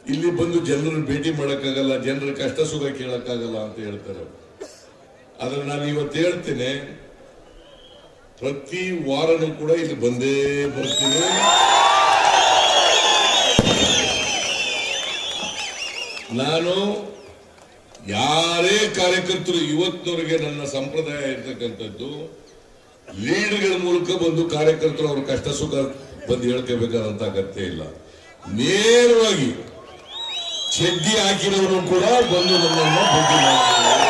ಇಲ್ಲಿ ಬಂದು ಜನರನ್ನು ಭೇಟಿ ಮಾಡಕ್ಕಾಗಲ್ಲ ಜನರ ಕಷ್ಟ ಸುಖ ಕೇಳಕ್ಕಾಗಲ್ಲ ಅಂತ ಹೇಳ್ತಾರೆ ಆದ್ರೆ ನಾನು ಇವತ್ತು ಹೇಳ್ತೇನೆ ಪ್ರತಿ ವಾರನೂ ಕೂಡ ಇಲ್ಲಿ ಬಂದೇ ಬರ್ತೀನಿ ನಾನು ಯಾರೇ ಕಾರ್ಯಕರ್ತರು ಇವತ್ತಿನವರೆಗೆ ನನ್ನ ಸಂಪ್ರದಾಯ ಇರ್ತಕ್ಕಂಥದ್ದು ಲೀಡರ್ಗಳ ಮೂಲಕ ಬಂದು ಕಾರ್ಯಕರ್ತರು ಅವ್ರ ಕಷ್ಟ ಸುಖ ಬಂದು ಹೇಳ್ಕೋಬೇಕಾದಂತ ಅಗತ್ಯ ಇಲ್ಲ ನೇರವಾಗಿ ಚಡ್ಡಿ ಹಾಕಿರೋರು ಕೂಡ ಬಂದು ನನ್ನನ್ನ ಭೇಟಿ ಮಾಡ್ತಾರೆ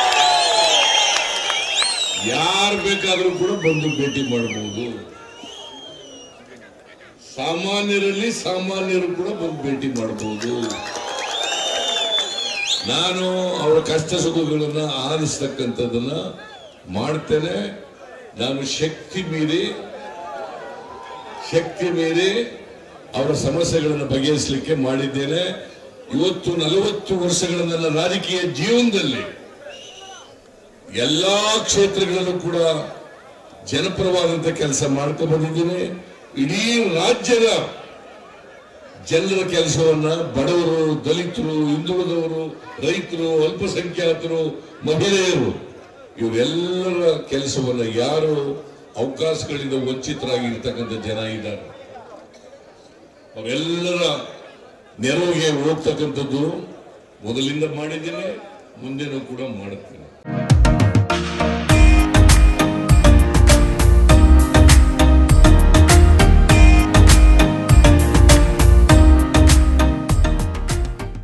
ಯಾರು ಬೇಕಾದ್ರೂ ಕೂಡ ಬಂದು ಭೇಟಿ ಮಾಡಬಹುದು ಸಾಮಾನ್ಯರಲ್ಲಿ ಸಾಮಾನ್ಯರು ಕೂಡ ಬಂದು ಭೇಟಿ ಮಾಡಬಹುದು ನಾನು ಅವರ ಕಷ್ಟ ಸುಖಗಳನ್ನ ಆಲಿಸ್ತಕ್ಕಂಥದ್ದನ್ನ ಮಾಡ್ತೇನೆ ನಾನು ಶಕ್ತಿ ಮೀರಿ ಶಕ್ತಿ ಮೀರಿ ಅವರ ಸಮಸ್ಯೆಗಳನ್ನು ಬಗೆಹರಿಸಲಿಕ್ಕೆ ಮಾಡಿದ್ದೇನೆ ಇವತ್ತು ನಲವತ್ತು ವರ್ಷಗಳ ನನ್ನ ರಾಜಕೀಯ ಜೀವನದಲ್ಲಿ ಎಲ್ಲಾ ಕ್ಷೇತ್ರಗಳಲ್ಲೂ ಕೂಡ ಜನಪರವಾದಂತ ಕೆಲಸ ಮಾಡ್ಕೊಂಡು ಬಂದಿದ್ದೀನಿ ಇಡೀ ರಾಜ್ಯದ ಜನರ ಕೆಲಸವನ್ನ ಬಡವರು ದಲಿತರು ಹಿಂದುಳಿದವರು ರೈತರು ಅಲ್ಪಸಂಖ್ಯಾತರು ಮಹಿಳೆಯರು ಇವರೆಲ್ಲರ ಕೆಲಸವನ್ನ ಯಾರು ಅವಕಾಶಗಳಿಂದ ವಂಚಿತರಾಗಿರ್ತಕ್ಕಂಥ ಜನ ಇದ್ದಾರೆ ಅವರೆಲ್ಲರ ನೆರವಿಗೆ ಹೋಗ್ತಕ್ಕಂಥದ್ದು ಮೊದಲಿಂದ ಮಾಡಿದ್ದೀನಿ ಮುಂದೆನೂ ಕೂಡ ಮಾಡುತ್ತೇನೆ